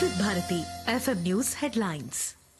వివిధ Bharati FM news headlines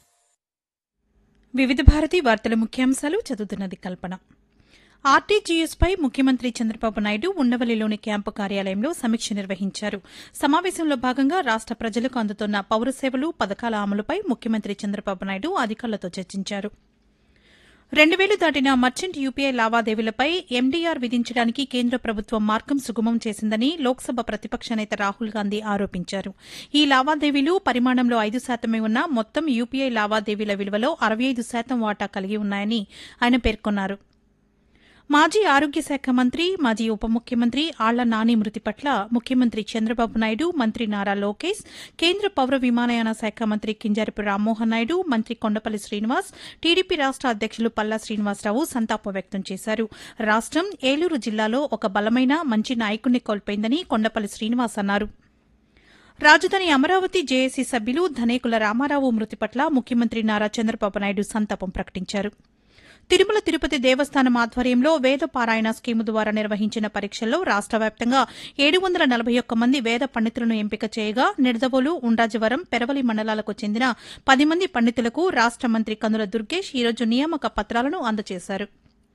వివిధ భారతి వార్తల ముఖ్యాంశాలు చదువుతున్నది కల్పన ఆర్టీజీఎస్పై ముఖ్యమంత్రి చంద్రబాబు నాయుడు ఉండవల్లిలోని క్యాంపు కార్యాలయంలో సమీక్ష నిర్వహించారు సమావేశంలో భాగంగా రాష్ట ప్రజలకు అందుతున్న పౌర సేవలు పథకాల అమలుపై ముఖ్యమంత్రి చంద్రబాబు నాయుడు అధికారులతో చర్చించారు రెండు వేలు దాటిన మర్చెంట్ యూపీఐ లావాదేవీలపై ఎండీఆర్ విధించడానికి కేంద్ర ప్రభుత్వం మార్గం సుగమం చేసిందని లోక్సభ ప్రతిపక్ష నేత రాహుల్ గాంధీ ఆరోపించారు ఈ లావాదేవీలు పరిమాణంలో ఐదు శాతమే ఉన్న మొత్తం యూపీఐ లావాదేవీల విలువలో అరవై ఐదు శాతం వాటా కలిగి ఉన్నాయని ఆయన పేర్కొన్నారు మాజీ ఆరోగ్య శాఖ మంత్రి మాజీ ఉప ముఖ్యమంత్రి ఆళ్ల నాని మృతి పట్ల ముఖ్యమంత్రి చంద్రబాబు నాయుడు మంత్రి నారా లోకేష్ కేంద్ర పౌర విమానయాన శాఖ మంత్రి కింజరపు రామ్మోహన్ నాయుడు మంత్రి కొండపల్లి శ్రీనివాస్ టీడీపీ రాష్ట అధ్యక్షులు పల్లా శ్రీనివాసరావు సంతాపం వ్యక్తం చేశారు రాష్టం ఏలూరు జిల్లాలో ఒక బలమైన మంచి నాయకుడిని కోల్పోయిందని కొండపల్లి శ్రీనివాస్ అన్నారు రాజధాని అమరావతి జేఏసీ సభ్యులు ధనేకుల రామారావు మృతి పట్ల ముఖ్యమంత్రి నారా చంద్రబాబు నాయుడు సంతాపం ప్రకటించారు తిరుమల తిరుపతి దేవస్థానం ఆధ్వర్యంలో వేద పారాయణ స్కీము ద్వారా నిర్వహించిన పరీక్షల్లో రాష్ట వ్యాప్తంగా ఏడు వందల నలభై ఒక్క మంది వేద పండితులను ఎంపిక చేయగా నిడదవోలు ఉండ్రాజవరం పెరవలి మండలాలకు చెందిన పది మంది పండితులకు రాష్ట మంత్రి కందుల దుర్గేష్ ఈరోజు నియామక పత్రాలను అందజేశారు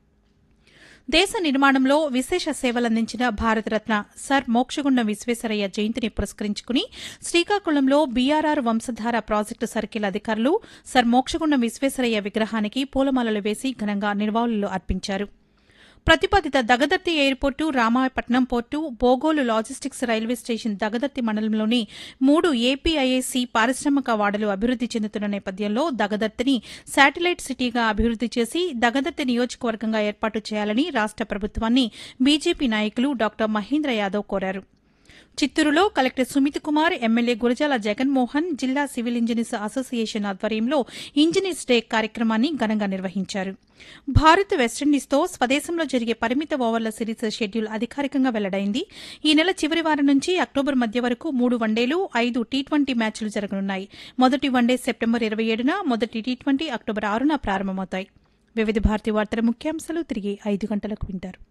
దేశ నిర్మాణంలో విశేష సేవలందించిన భారతరత్న సర్ మోక్షగుండం విశ్వేశ్వరయ్య జయంతిని పురస్కరించుకుని శ్రీకాకుళంలో బీఆర్ఆర్ వంశధార ప్రాజెక్టు సర్కిల్ అధికారులు సర్ మోక్షగుండం విశ్వేశ్వరయ్య విగ్రహానికి పూలమాలలు వేసి ఘనంగా నివాళులు అర్పించారు ప్రతిపాదిత Dagadarthi airport Ramayapatnam port Bogolu logistics railway station Dagadarthi మండలంలోని మూడు ఏపీఐఏసీ పారిశ్రామిక వాడలు అభివృద్ది చెందుతున్న నేపథ్యంలో దగదర్తిని శాటిలైట్ సిటీగా అభివృద్ది చేసి దగదర్తి నియోజకవర్గంగా ఏర్పాటు చేయాలని రాష్ట ప్రభుత్వాన్ని బీజేపీ నాయకులు డాక్టర్ మహేంద్ర యాదవ్ కోరారు చిత్తూరులో కలెక్టర్ సుమిత్ కుమార్ ఎమ్మెల్యే గురజాల జగన్మోహన్ జిల్లా సివిల్ ఇంజనీర్స్ అసోసియేషన్ ఆధ్వర్యంలో ఇంజనీర్స్ డే కార్యక్రమాన్ని ఘనంగా నిర్వహించారు భారత్ వెస్టిండీస్తో స్వదేశంలో జరిగే పరిమిత ఓవర్ల సిరీస్ షెడ్యూల్ అధికారికంగా వెల్లడైంది ఈ నెల చివరి వారం నుంచి అక్టోబర్ మధ్య వరకు మూడు వన్డేలు ఐదు టీ ట్వంటీ మ్యాచ్లు జరగనున్నాయి మొదటి వన్డే సెప్టెంబర్ ఇరవై ఏడున మొదటి టీ ట్వంటీ అక్టోబర్ ఆరున ప్రారంభమవుతాయి వివిధ భారతీయ వార్తల ముఖ్యాంశాలు తిరిగి ఐదు గంటలకు వింటారు